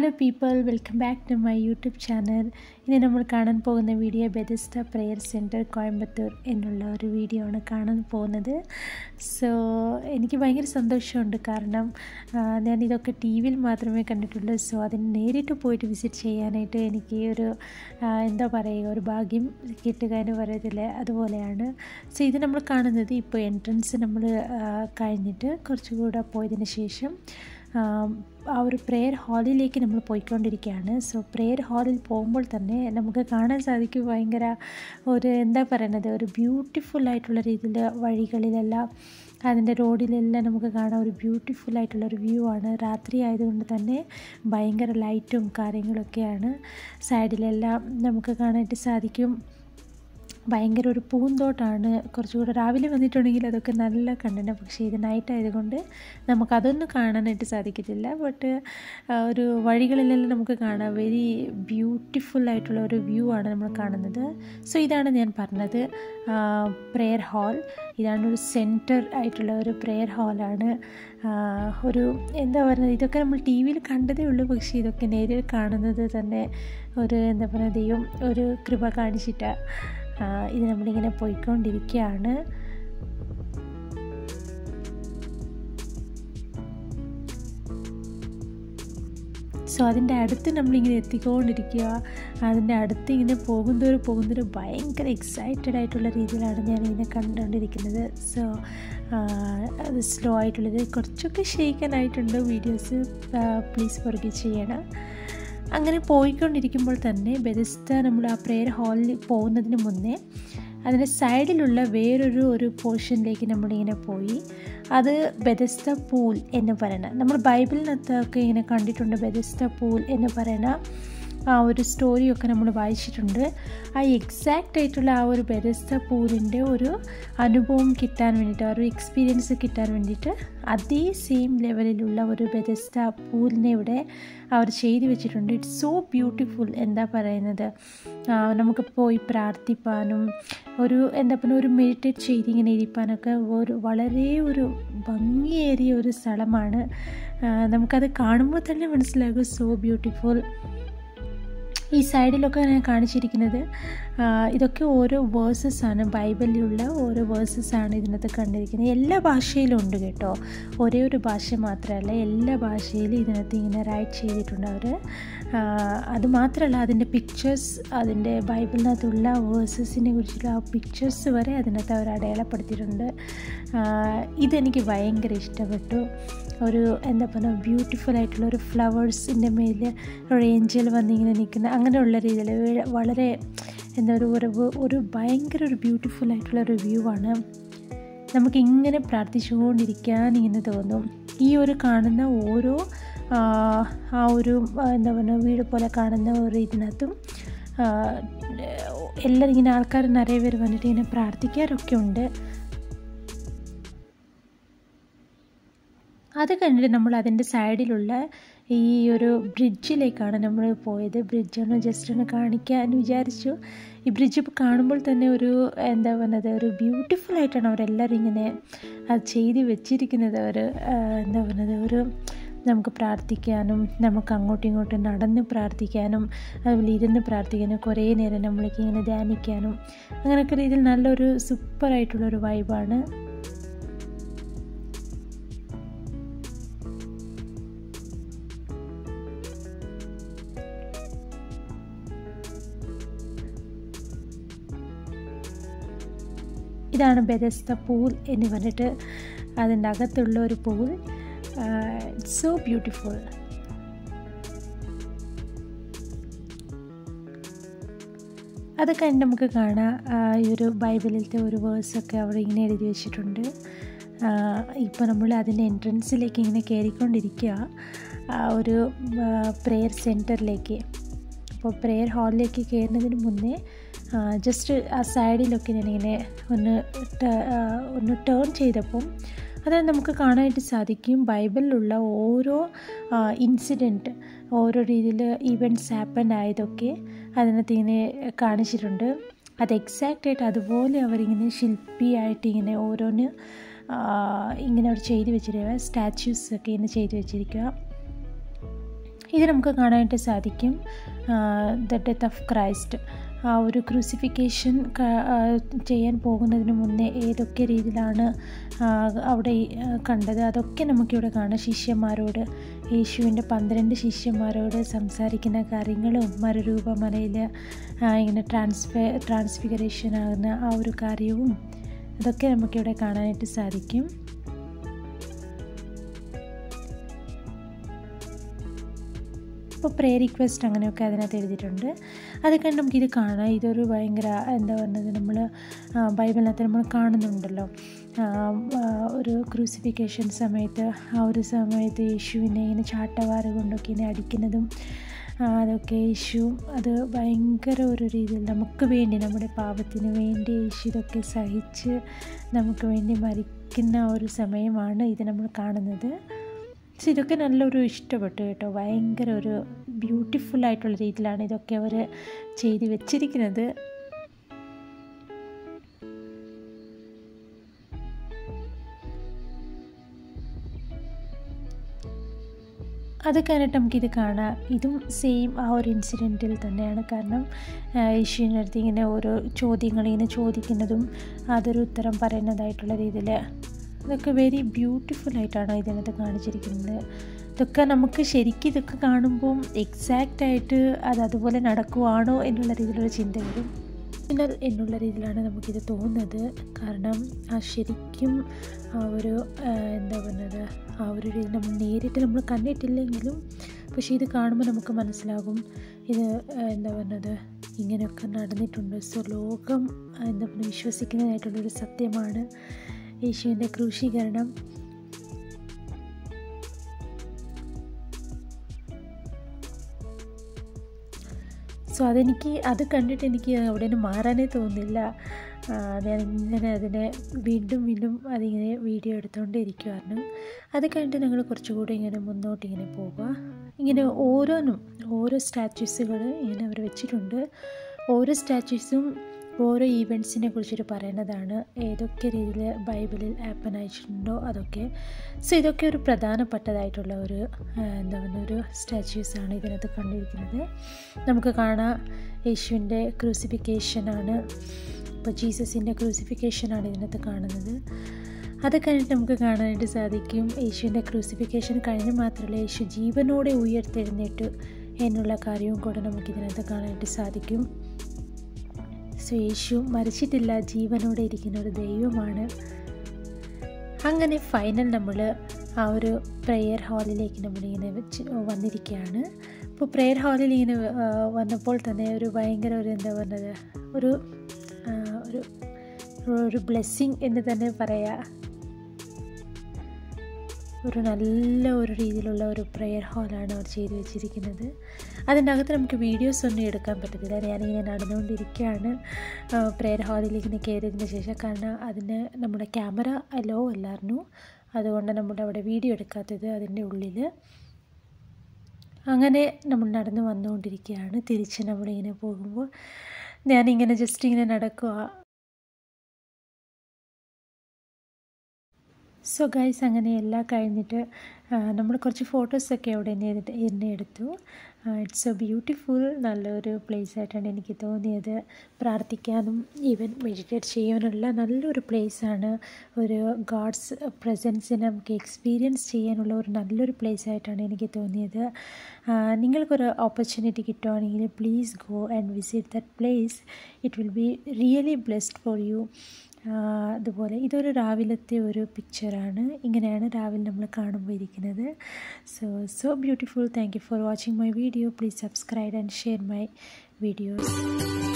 hello people welcome back to my YouTube channel ഇനി നമ്മൾ കാണാൻ പോകുന്ന video Bethesda prayer centre Coimbatore എന്നുള്ള ഒരു വീഡിയോ ആണ് കാണാൻ പോകുന്നത് സോ എനിക്ക് ഭയങ്കര സന്തോഷമുണ്ട് കാരണം ആ, ഞാൻ ഇതൊക്കെ ടി വിയിൽ മാത്രമേ കണ്ടിട്ടുള്ളൂ സോ അതിന് നേരിട്ട് പോയിട്ട് വിസിറ്റ് ചെയ്യാനായിട്ട് എനിക്ക് ഒരു ആ, എന്താ പറയുക ഒരു ഭാഗ്യം കിട്ടുക എന്ന് പറയത്തില്ലേ അതുപോലെയാണ് സോ ഇത് നമ്മൾ കാണുന്നത് ഇപ്പോൾ എൻട്രൻസ് നമ്മൾ കഴിഞ്ഞിട്ട് കുറച്ചുകൂടെ പോയതിന് ശേഷം ആം, ആ ഒരു പ്രെയർ ഹാളിലേക്ക് നമ്മൾ പോയിക്കൊണ്ടിരിക്കുകയാണ് സോ പ്രെയർ ഹാളിൽ പോകുമ്പോൾ തന്നെ നമുക്ക് കാണാൻ സാധിക്കും ഭയങ്കര ഒരു എന്താ പറയുന്നത് ഒരു ബ്യൂട്ടിഫുൾ ആയിട്ടുള്ള രീതിയിൽ വഴികളിലെല്ലാം അതിൻ്റെ റോഡിലെല്ലാം നമുക്ക് കാണാൻ ഒരു ബ്യൂട്ടിഫുൾ ആയിട്ടുള്ള ഒരു വ്യൂ ആണ് രാത്രി ആയതുകൊണ്ട് തന്നെ ഭയങ്കര ലൈറ്റും കാര്യങ്ങളൊക്കെയാണ് സൈഡിലെല്ലാം നമുക്ക് കാണാനായിട്ട് സാധിക്കും ഭയങ്കര ഒരു പൂന്തോട്ടാണ് കുറച്ചുകൂടെ രാവിലെ വന്നിട്ടുണ്ടെങ്കിൽ അതൊക്കെ നല്ല കണ്ടന്റ് പക്ഷേ ഇത് നൈറ്റ് ആയതുകൊണ്ട് നമുക്കതൊന്നും കാണാനായിട്ട് സാധിക്കത്തില്ല ബട്ട് ഒരു വഴികളിലെല്ലാം നമുക്ക് കാണാം വെരി ബ്യൂട്ടിഫുൾ ആയിട്ടുള്ള ഒരു വ്യൂ ആണ് നമ്മൾ കാണുന്നത് സോ ഇതാണ് ഞാൻ പറഞ്ഞത് പ്രെയർ ഹാൾ ഇതാണ് ഒരു സെൻറ്റർ ആയിട്ടുള്ള ഒരു പ്രെയർ ഹാളാണ് ഒരു എന്താ പറയുന്നത് ഇതൊക്കെ നമ്മൾ ടി വിയിൽ കണ്ടതേ ഉള്ളൂ പക്ഷേ ഇതൊക്കെ നേരിൽ കാണുന്നത് തന്നെ ഒരു എന്താ പറയുക ദൈവം ഒരു കൃപ കാണിച്ചിട്ടാണ് ഇത് നമ്മളിങ്ങനെ പോയിക്കൊണ്ടിരിക്കുകയാണ് സോ അതിൻ്റെ അടുത്ത് നമ്മളിങ്ങനെ എത്തിക്കൊണ്ടിരിക്കുക അതിൻ്റെ അടുത്ത് ഇങ്ങനെ പോകുന്നതോറും പോകുന്നതോറും ഭയങ്കര എക്സൈറ്റഡ് ആയിട്ടുള്ള രീതിയിലാണ് ഞാൻ ഇതിനെ കണ്ടുകൊണ്ടിരിക്കുന്നത് സോ അത് സ്ലോ ആയിട്ടുള്ളത് കുറച്ചൊക്കെ ഷെയ്ക്കാനായിട്ടുണ്ട് വീഡിയോസ് പ്ലീസ് പുറകെ ചെയ്യണം അങ്ങനെ പോയിക്കൊണ്ടിരിക്കുമ്പോൾ തന്നെ ബെദസ്ത നമ്മൾ ആ പ്രെയർ ഹാളിൽ പോകുന്നതിന് മുന്നേ അതിൻ്റെ സൈഡിലുള്ള വേറൊരു ഒരു പോർഷനിലേക്ക് നമ്മളിങ്ങനെ പോയി അത് ബെദസ്ത പൂൾ എന്ന് പറയുന്ന നമ്മൾ ബൈബിളിനകത്തൊക്കെ ഇങ്ങനെ കണ്ടിട്ടുണ്ട് ബെദസ്ത പൂൾ എന്ന് പറയുന്ന ആ ഒരു സ്റ്റോറിയൊക്കെ നമ്മൾ വായിച്ചിട്ടുണ്ട് ആ എക്സാക്റ്റ് ആയിട്ടുള്ള ആ ഒരു ബെദസ്ത പൂളിൻ്റെ ഒരു അനുഭവം കിട്ടാൻ വേണ്ടിയിട്ട് ആ ഒരു എക്സ്പീരിയൻസ് കിട്ടാൻ വേണ്ടിയിട്ട് അതേ സെയിം ലെവലിലുള്ള ഒരു ബെദസ്ത പൂളിനെ ഇവിടെ അവർ ചെയ്തു വെച്ചിട്ടുണ്ട് ഇറ്റ്സ് സോ ബ്യൂട്ടിഫുൾ എന്താ പറയുന്നത് ആ, നമുക്ക് പോയി പ്രാർത്ഥിപ്പാനും ഒരു എന്താ പറയുക ഒരു മെഡിറ്റേറ്റ് ചെയ്ത് ഇങ്ങനെ ഇരിപ്പാനൊക്കെ ഒരു വളരെ ഒരു ഭംഗിയേറിയ ഒരു സ്ഥലമാണ് ആ, നമുക്കത് കാണുമ്പോൾ തന്നെ മനസ്സിലാകും സോ ബ്യൂട്ടിഫുൾ ഈ സൈഡിലൊക്കെ ഞാൻ കാണിച്ചിരിക്കുന്നത് ആ, ഇതൊക്കെ ഓരോ വേഴ്സസ് ആണ് ബൈബിളിലുള്ള ഓരോ വേഴ്സസ് ആണ് ഇതിനകത്ത് കണ്ടിരിക്കുന്നത് എല്ലാ ഭാഷയിലും ഉണ്ട് കേട്ടോ ഒരേ ഒരു ഭാഷ മാത്രമല്ല എല്ലാ ഭാഷയിലും ഇതിനകത്ത് ഇങ്ങനെ റൈറ്റ് ചെയ്തിട്ടുണ്ട് അവർ അത് മാത്രമല്ല അതിൻ്റെ പിക്ചേഴ്സ് അതിൻ്റെ ബൈബിളിനകത്തുള്ള വേഴ്സസിനെ കുറിച്ചുള്ള ആ പിക്ചേഴ്സ് വരെ അതിനകത്ത് അവർ അടയാളപ്പെടുത്തിയിട്ടുണ്ട് ആ, ഇതെനിക്ക് ഭയങ്കര ഇഷ്ടപ്പെട്ടു ഒരു എന്താ പറയുക ബ്യൂട്ടിഫുൾ ആയിട്ടുള്ള ഒരു ഫ്ലവേഴ്സിൻ്റെ മേൽ ഒരു ഏഞ്ചൽ വന്നിങ്ങനെ നിൽക്കുന്ന അങ്ങനെയുള്ള രീതിയിൽ വളരെ എന്താ ഒരു ഒരു ഒരു ഭയങ്കര ഒരു ബ്യൂട്ടിഫുൾ ആയിട്ടുള്ള ഒരു വ്യൂ ആണ് നമുക്ക് ഇങ്ങനെ പ്രാർത്ഥിച്ചുകൊണ്ടിരിക്കാൻ ഇങ്ങനെ തോന്നും ഈ ഒരു കാണുന്ന ഓരോ ആ, ആ ഒരു ആ, എന്താ പറയുക വീട് പോലെ കാണുന്ന ഒരു ഇതിനകത്തും ആ, എല്ലാവരും ഇങ്ങനെ ആൾക്കാർ നിറയെ പേര് വന്നിട്ട് ഇങ്ങനെ പ്രാർത്ഥിക്കാറൊക്കെ ഉണ്ട് അത് കണ്ടിട്ട് നമ്മൾ അതിൻ്റെ സൈഡിലുള്ള ഈ ഒരു ബ്രിഡ്ജിലേക്കാണ് നമ്മൾ പോയത് ബ്രിഡ്ജൊന്ന് ജസ്റ്റ് ഒന്ന് കാണിക്കാൻ വിചാരിച്ചു ഈ ബ്രിഡ്ജ് ഇപ്പോൾ കാണുമ്പോൾ തന്നെ ഒരു എന്താ പറയുന്നത് ഒരു ബ്യൂട്ടിഫുൾ ആയിട്ടാണ് അവരെല്ലാവരും ഇങ്ങനെ അത് ചെയ്ത് വെച്ചിരിക്കുന്നത് ഒരു ആ, എന്താ പറയുന്നത് ഒരു നമുക്ക് പ്രാർത്ഥിക്കാനും നമുക്ക് അങ്ങോട്ടും ഇങ്ങോട്ടും നടന്ന് പ്രാർത്ഥിക്കാനും അതുപോലെ ഇരുന്ന് പ്രാർത്ഥിക്കാനും കുറേ നേരം നമ്മൾക്ക് ഇങ്ങനെ ധ്യാനിക്കാനും അങ്ങനെയൊക്കെ രീതിയിൽ നല്ലൊരു സൂപ്പറായിട്ടുള്ളൊരു വൈബാണ് ഇതാണ് ബെദസ്ത പൂൾ എന്ന് പറഞ്ഞിട്ട് അതിൻ്റെ അകത്തുള്ള ഒരു പൂൾ സോ ബ്യൂട്ടിഫുൾ അത് കഴിഞ്ഞ് നമുക്ക് കാണാം ആ, ഈ ഒരു ബൈബിളിലത്തെ ഒരു വേഴ്സൊക്കെ അവിടെ ഇങ്ങനെ എഴുതി വെച്ചിട്ടുണ്ട് ഇപ്പോൾ നമ്മൾ അതിൻ്റെ എൻട്രൻസിലേക്ക് ഇങ്ങനെ കയറിക്കൊണ്ടിരിക്കുക ആ ഒരു പ്രെയർ സെൻറ്ററിലേക്ക് അപ്പോൾ പ്രെയർ ഹാളിലേക്ക് കയറുന്നതിന് മുന്നേ ജസ്റ്റ് ആ സൈഡിലൊക്കെ ഞാനിങ്ങനെ ഒന്ന് ട- ആ, ഒന്ന് ടേൺ ചെയ്തപ്പം അത് നമുക്ക് കാണാനായിട്ട് സാധിക്കും ബൈബിളിലുള്ള ഓരോ ഇൻസിഡൻറ്റ് ഓരോ രീതിയിൽ ഇവൻറ്റ്സ് ഹാപ്പൻ ആയതൊക്കെ അതിനകത്ത് ഇങ്ങനെ കാണിച്ചിട്ടുണ്ട് അത് എക്സാക്റ്റ് ആയിട്ട് അതുപോലെ അവരിങ്ങനെ ശില്പിയായിട്ട് ഇങ്ങനെ ഓരോന്ന് ഇങ്ങനെ അവർ ചെയ്തു വെച്ചിരിക്കുക സ്റ്റാച്യൂസ് ഒക്കെ ഇങ്ങനെ ചെയ്തു വെച്ചിരിക്കുക ഇത് നമുക്ക് കാണാനായിട്ട് സാധിക്കും ദ ഡെത്ത് ഓഫ് ക്രൈസ്റ്റ് ആ ഒരു ക്രൂസിഫിക്കേഷൻ ചെയ്യാൻ പോകുന്നതിന് മുന്നേ ഏതൊക്കെ രീതിയിലാണ് അവിടെ കണ്ടത് അതൊക്കെ നമുക്കിവിടെ കാണാം ശിഷ്യന്മാരോട് യേശുവിൻ്റെ പന്ത്രണ്ട് ശിഷ്യന്മാരോട് സംസാരിക്കുന്ന കാര്യങ്ങളും മറുരൂപമലയിൽ ഇങ്ങനെ ട്രാൻസ്ഫെ ട്രാൻസ്ഫിഗറേഷൻ ആകുന്ന ആ ഒരു കാര്യവും അതൊക്കെ നമുക്കിവിടെ കാണാനായിട്ട് സാധിക്കും ഇപ്പോൾ പ്രേ റിക്വസ്റ്റ് അങ്ങനെയൊക്കെ അതിനകത്ത് എഴുതിയിട്ടുണ്ട് അതൊക്കെ നമുക്കിത് കാണാം ഇതൊരു ഭയങ്കര എന്താ പറയുന്നത് നമ്മൾ ബൈബിളിനകത്ത് നമ്മൾ കാണുന്നുണ്ടല്ലോ ഒരു ക്രൂസിഫിക്കേഷൻ സമയത്ത് ആ ഒരു സമയത്ത് യേശുവിനെ ഇങ്ങനെ ചാട്ടവാറ് കൊണ്ടൊക്കെ ഇങ്ങനെ അടിക്കുന്നതും അതൊക്കെ യേശു അത് ഭയങ്കര ഒരു രീതിയിൽ നമുക്ക് വേണ്ടി നമ്മുടെ പാപത്തിന് വേണ്ടി യേശു ഇതൊക്കെ സഹിച്ച് നമുക്ക് വേണ്ടി മരിക്കുന്ന ഒരു സമയമാണ് ഇത് നമ്മൾ കാണുന്നത് പക്ഷെ ഇതൊക്കെ നല്ലൊരു ഇഷ്ടപ്പെട്ടു കേട്ടോ ഭയങ്കര ഒരു ബ്യൂട്ടിഫുൾ ആയിട്ടുള്ള രീതിയിലാണ് ഇതൊക്കെ അവർ ചെയ്ത് വെച്ചിരിക്കുന്നത് അത് കഴിഞ്ഞിട്ട് നമുക്കിത് കാണാം ഇതും സെയിം ആ ഒരു ഇൻസിഡൻറ്റിൽ തന്നെയാണ് കാരണം യേശുവിൻ്റെ അടുത്ത് ഇങ്ങനെ ഓരോ ചോദ്യങ്ങൾ ഇങ്ങനെ ചോദിക്കുന്നതും അതൊരു ഉത്തരം പറയുന്നതായിട്ടുള്ള രീതിയിൽ ഇതൊക്കെ വെരി ബ്യൂട്ടിഫുൾ ആയിട്ടാണ് ഇതിനകത്ത് കാണിച്ചിരിക്കുന്നത് ഇതൊക്കെ നമുക്ക് ശരിക്കും ഇതൊക്കെ കാണുമ്പം എക്സാക്റ്റായിട്ട് അത് അതുപോലെ നടക്കുവാണോ എന്നുള്ള രീതിയിലുള്ള ചിന്ത വരും എന്നാൽ എന്നുള്ള രീതിയിലാണ് നമുക്കിത് തോന്നുന്നത് കാരണം ആ ശരിക്കും ആ ഒരു എന്താ പറയുന്നത് ആ ഒരു രീതി നമ്മൾ നേരിട്ട് നമ്മൾ കണ്ടിട്ടില്ലെങ്കിലും പക്ഷേ ഇത് കാണുമ്പോൾ നമുക്ക് മനസ്സിലാകും ഇത് എന്താ പറയുന്നത് ഇങ്ങനെയൊക്കെ നടന്നിട്ടുണ്ട് സോ ലോകം എന്താ പറയുക വിശ്വസിക്കുന്നതായിട്ടുള്ളൊരു സത്യമാണ് യേശുവിൻ്റെ ക്രൂശീകരണം സോ അതെനിക്ക് അത് കണ്ടിട്ട് എനിക്ക് അവിടെ നിന്ന് മാറാനേ തോന്നില്ല ഞാൻ ഇങ്ങനെ അതിനെ വീണ്ടും വീണ്ടും അതിങ്ങനെ വീഡിയോ എടുത്തുകൊണ്ടേ ഇരിക്കുമായിരുന്നു അത് കഴിഞ്ഞിട്ട് ഞങ്ങൾ കുറച്ചുകൂടി ഇങ്ങനെ മുന്നോട്ട് ഇങ്ങനെ പോവുക ഇങ്ങനെ ഓരോന്നും ഓരോ സ്റ്റാച്യൂസുകൾ ഇങ്ങനെ അവർ വെച്ചിട്ടുണ്ട് ഓരോ സ്റ്റാച്യൂസും ഓരോ ഈവൻസിനെ കുറിച്ചിട്ട് പറയുന്നതാണ് ഏതൊക്കെ രീതിയിൽ ബൈബിളിൽ ആപ്പൻ അയച്ചിട്ടുണ്ടോ അതൊക്കെ സോ ഇതൊക്കെ ഒരു പ്രധാനപ്പെട്ടതായിട്ടുള്ള ഒരു എന്താ പറയുക ഒരു സ്റ്റാച്യൂസാണ് ഇതിനകത്ത് കണ്ടിരിക്കുന്നത് നമുക്ക് കാണാം യേശുവിൻ്റെ ക്രൂസിഫിക്കേഷനാണ് ഇപ്പോൾ ജീസസിൻ്റെ ക്രൂസിഫിക്കേഷനാണ് ഇതിനകത്ത് കാണുന്നത് അത് കഴിഞ്ഞിട്ട് നമുക്ക് കാണാനായിട്ട് സാധിക്കും യേശുവിൻ്റെ ക്രൂസിഫിക്കേഷൻ കഴിഞ്ഞ് മാത്രമല്ല യേശു ജീവനോടെ ഉയർത്തെഴുന്നേറ്റു എന്നുള്ള കാര്യവും കൂടെ നമുക്കിതിനകത്ത് കാണാനായിട്ട് സാധിക്കും സോ യേശു മരിച്ചിട്ടില്ല ജീവനോടെ ഇരിക്കുന്ന ഒരു ദൈവമാണ് അങ്ങനെ ഫൈനൽ നമ്മൾ ആ ഒരു പ്രെയർ ഹാളിലേക്ക് നമ്മളിങ്ങനെ വെച്ച് വന്നിരിക്കുകയാണ് അപ്പോൾ പ്രെയർ ഹാളിൽ ഇങ്ങനെ വന്നപ്പോൾ തന്നെ ഒരു ഭയങ്കര ഒരു എന്താ പറയുന്നത് ഒരു ഒരു ഒരു ബ്ലെസ്സിങ് എന്ന് തന്നെ പറയാം ഒരു നല്ല ഒരു രീതിയിലുള്ള ഒരു പ്രെയർ ഹാളാണ് അവർ ചെയ്തു വെച്ചിരിക്കുന്നത് അതിൻ്റെ അകത്ത് നമുക്ക് വീഡിയോസ് ഒന്നും എടുക്കാൻ പറ്റത്തില്ല ഞാനിങ്ങനെ നടന്നുകൊണ്ടിരിക്കുകയാണ് പ്രെയർ ഹാളിൽ ഇങ്ങനെ കയറിയതിന് ശേഷം കാരണം അതിന് നമ്മുടെ ക്യാമറ ലോ അല്ലായിരുന്നു അതുകൊണ്ട് നമ്മുടെ അവിടെ വീഡിയോ എടുക്കാത്തത് അതിൻ്റെ ഉള്ളിൽ അങ്ങനെ നമ്മൾ നടന്നു വന്നുകൊണ്ടിരിക്കുകയാണ് തിരിച്ച് നമ്മളിങ്ങനെ പോകുമ്പോൾ ഞാനിങ്ങനെ ജസ്റ്റ് ഇങ്ങനെ നടക്കുക സോ ഗൈസ് അങ്ങനെ എല്ലാം കഴിഞ്ഞിട്ട് നമ്മൾ കുറച്ച് ഫോട്ടോസൊക്കെ അവിടെ എന്നെ എടുത്തു ഇറ്റ്സ് സോ ബ്യൂട്ടിഫുൾ നല്ലൊരു പ്ലേസ് ആയിട്ടാണ് എനിക്ക് തോന്നിയത് പ്രാർത്ഥിക്കാനും ഈവൻ മെഡിറ്റേറ്റ് ചെയ്യാനുള്ള നല്ലൊരു പ്ലേസാണ് ഒരു ഗാഡ്സ് പ്രസൻസിനെ നമുക്ക് എക്സ്പീരിയൻസ് ചെയ്യാനുള്ള ഒരു നല്ലൊരു പ്ലേസ് ആയിട്ടാണ് എനിക്ക് തോന്നിയത് നിങ്ങൾക്കൊരു ഓപ്പർച്യൂണിറ്റി കിട്ടുവാണെങ്കിൽ please go and visit that place it will be really blessed for you അതുപോലെ ഇതൊരു രാവിലത്തെ ഒരു പിക്ചറാണ് ഇങ്ങനെയാണ് രാവിലെ നമ്മൾ കാണുമ്പോൾ ഇരിക്കുന്നത് so so beautiful thank you for watching my video please subscribe and share my videos